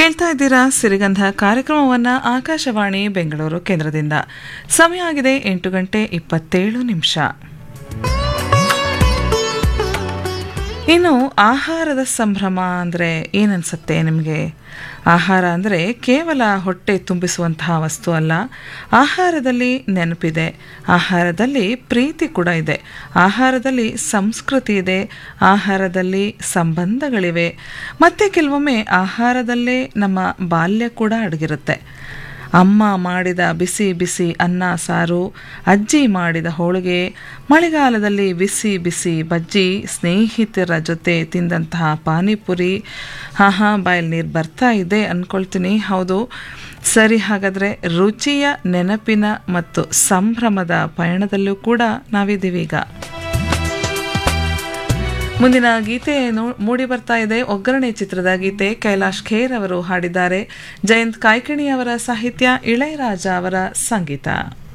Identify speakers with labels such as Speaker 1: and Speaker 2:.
Speaker 1: ಕೇಳ್ತಾ ಇದ್ದೀರಾ ಸಿರಿಗಂಧ ಕಾರ್ಯಕ್ರಮವನ್ನು ಆಕಾಶವಾಣಿ ಬೆಂಗಳೂರು ಕೇಂದ್ರದಿಂದ ಸಮಯ ಆಗಿದೆ ಎಂಟು ಗಂಟೆ ಇಪ್ಪತ್ತೇಳು ನಿಮಿಷ ಇನ್ನು ಆಹಾರದ ಸಂಭ್ರಮ ಅಂದರೆ ಏನನ್ಸುತ್ತೆ ನಿಮಗೆ ಆಹಾರ ಅಂದರೆ ಕೇವಲ ಹೊಟ್ಟೆ ತುಂಬಿಸುವಂತಹ ವಸ್ತು ಅಲ್ಲ ಆಹಾರದಲ್ಲಿ ನೆನಪಿದೆ ಆಹಾರದಲ್ಲಿ ಪ್ರೀತಿ ಕೂಡ ಇದೆ ಆಹಾರದಲ್ಲಿ ಸಂಸ್ಕೃತಿ ಇದೆ ಆಹಾರದಲ್ಲಿ ಸಂಬಂಧಗಳಿವೆ ಮತ್ತು ಕೆಲವೊಮ್ಮೆ ಆಹಾರದಲ್ಲೇ ನಮ್ಮ ಬಾಲ್ಯ ಕೂಡ ಅಡಗಿರುತ್ತೆ ಅಮ್ಮ ಮಾಡಿದ ಬಿಸಿ ಬಿಸಿ ಅನ್ನ ಸಾರು ಅಜ್ಜಿ ಮಾಡಿದ ಹೋಳಿಗೆ ಮಳೆಗಾಲದಲ್ಲಿ ಬಿಸಿ ಬಿಸಿ ಬಜ್ಜಿ ಸ್ನೇಹಿತರ ಜೊತೆ ತಿಂದಂತಹ ಪಾನಿಪುರಿ ಹಾಂ ಹಾಂ ಬಾಯಲ್ಲಿ ನೀರು ಬರ್ತಾ ಇದೆ ಅಂದ್ಕೊಳ್ತೀನಿ ಹೌದು ಸರಿ ಹಾಗಾದರೆ ರುಚಿಯ ನೆನಪಿನ ಮತ್ತು ಸಂಭ್ರಮದ ಪಯಣದಲ್ಲೂ ಕೂಡ ನಾವಿದ್ದೀವೀಗ ಮುಂದಿನ ಗೀತೆ ಮೂಡಿ ಬರ್ತಾ ಇದೆ ಒಗ್ಗರಣೆ ಚಿತ್ರದ ಗೀತೆ ಕೈಲಾಶ್ ಖೇರ್ ಅವರು ಹಾಡಿದ್ದಾರೆ ಜಯಂತ್ ಕಾಯ್ಕಿಣಿ ಅವರ ಸಾಹಿತ್ಯ ಇಳಯರಾಜ ಅವರ ಸಂಗೀತ